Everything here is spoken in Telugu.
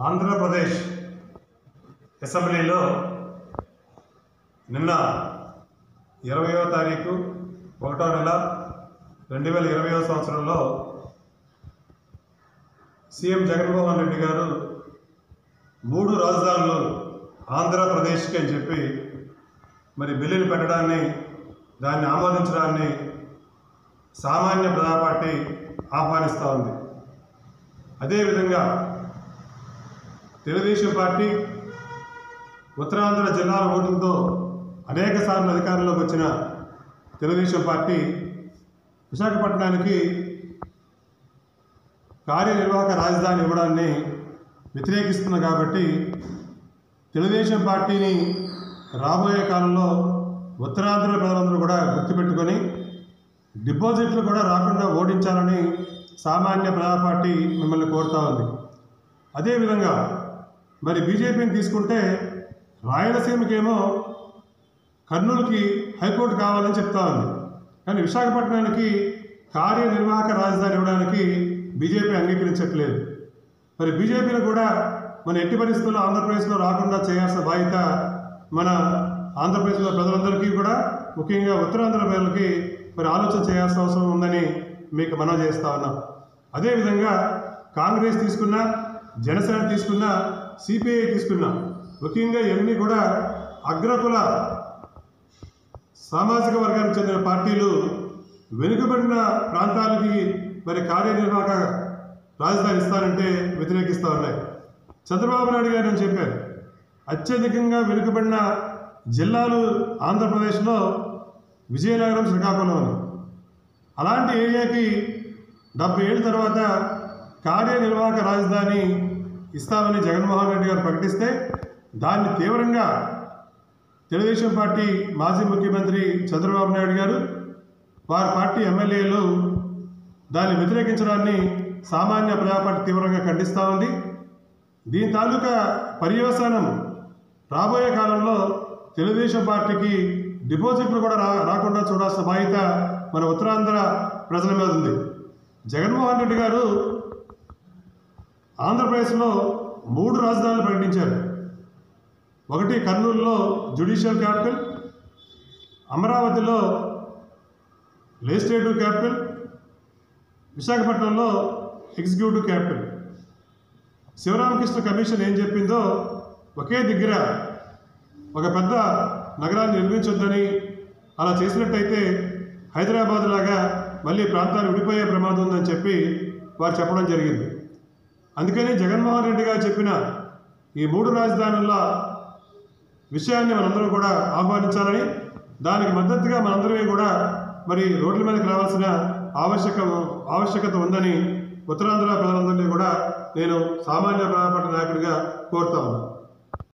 ఆంధ్రప్రదేశ్ అసెంబ్లీలో నిన్న ఇరవయో తారీఖు ఒకటో నెల రెండు వేల ఇరవయో సంవత్సరంలో సీఎం జగన్మోహన్ రెడ్డి గారు మూడు రాజధానులు ఆంధ్రప్రదేశ్కి అని చెప్పి మరి బిల్లులు పెట్టడాన్ని దాన్ని ఆమోదించడాన్ని సామాన్య ప్రజా పార్టీ ఆహ్వానిస్తూ ఉంది అదేవిధంగా తెలుగుదేశం పార్టీ ఉత్తరాంధ్ర జిల్లాల ఓటులతో అనేక సార్లు అధికారంలోకి వచ్చిన తెలుగుదేశం పార్టీ విశాఖపట్నానికి కార్యనిర్వాహక రాజధాని ఇవ్వడాన్ని వ్యతిరేకిస్తుంది కాబట్టి తెలుగుదేశం పార్టీని రాబోయే కాలంలో ఉత్తరాంధ్ర ప్రజలందరూ కూడా గుర్తుపెట్టుకొని డిపాజిట్లు కూడా రాకుండా ఓడించాలని సామాన్య ప్రజా పార్టీ మిమ్మల్ని కోరుతా ఉంది అదేవిధంగా మరి బీజేపీని తీసుకుంటే రాయలసీమకేమో కర్నూలుకి హైకోర్టు కావాలని చెప్తా ఉంది కానీ విశాఖపట్నానికి కార్యనిర్వాహక రాజధాని ఇవ్వడానికి బీజేపీ అంగీకరించట్లేదు మరి బీజేపీని కూడా మన ఎట్టి పరిస్థితుల్లో ఆంధ్రప్రదేశ్లో రాకుండా చేయాల్సిన బాధ్యత మన ఆంధ్రప్రదేశ్లో ప్రజలందరికీ కూడా ముఖ్యంగా ఉత్తరాంధ్ర ప్రజలకి మరి ఆలోచన చేయాల్సిన అవసరం ఉందని మీకు మనం చేస్తా ఉన్నాం అదేవిధంగా కాంగ్రెస్ తీసుకున్నా జనసేన తీసుకున్నా సిపిఐ తీసుకున్నా ముఖ్యంగా ఇవన్నీ కూడా అగ్రకుల సామాజిక వర్గానికి చెందిన పార్టీలు వెనుకబడిన ప్రాంతాలకి మరి కార్యనిర్వాహక రాజధాని ఇస్తానంటే వ్యతిరేకిస్తూ ఉన్నాయి చంద్రబాబు నాయుడు గారు అని చెప్పారు అత్యధికంగా వెనుకబడిన జిల్లాలు ఆంధ్రప్రదేశ్లో విజయనగరం శ్రీకాకుళం అని అలాంటి ఏరియాకి డెబ్బై ఏళ్ళ తర్వాత కార్యనిర్వాహక రాజధాని ఇస్తామని జగన్మోహన్ రెడ్డి గారు ప్రకటిస్తే దాన్ని తీవ్రంగా తెలుగుదేశం పార్టీ మాజీ ముఖ్యమంత్రి చంద్రబాబు నాయుడు గారు వారి పార్టీ ఎమ్మెల్యేలు దాన్ని వ్యతిరేకించడాన్ని సామాన్య ప్రజాపార్టీ తీవ్రంగా ఖండిస్తూ ఉంది దీని తాలూకా పర్యవసానం రాబోయే కాలంలో తెలుగుదేశం పార్టీకి డిపాజిట్లు కూడా రా రాకుండా చూడాల్సిన బాధ్యత మన ఉత్తరాంధ్ర ప్రజల మీద ఉంది జగన్మోహన్ రెడ్డి గారు ఆంధ్రప్రదేశ్లో మూడు రాజధానులు ప్రకటించారు ఒకటి కర్నూలులో జ్యుడిషియల్ క్యాపిటల్ అమరావతిలో లెజిస్లేటివ్ క్యాపిటల్ విశాఖపట్నంలో ఎగ్జిక్యూటివ్ క్యాపిటల్ శివరామకృష్ణ కమిషన్ ఏం చెప్పిందో ఒకే దగ్గర ఒక పెద్ద నగరాన్ని నిర్మించొద్దని అలా చేసినట్టయితే హైదరాబాద్ లాగా మళ్ళీ ప్రాంతాలు విడిపోయే ప్రమాదం ఉందని చెప్పి వారు చెప్పడం జరిగింది అందుకని జగన్మోహన్ రెడ్డి గారు చెప్పిన ఈ మూడు రాజధానుల విషయాన్ని మనందరం కూడా ఆహ్వానించాలని దానికి మద్దతుగా మనందరమే కూడా మరి రోడ్ల మీదకి రావాల్సిన ఆవశ్యక ఆవశ్యకత ఉందని ఉత్తరాంధ్ర ప్రజలందరినీ కూడా నేను సామాన్య ప్రజాపట్ల నాయకుడిగా కోరుతా ఉన్నాను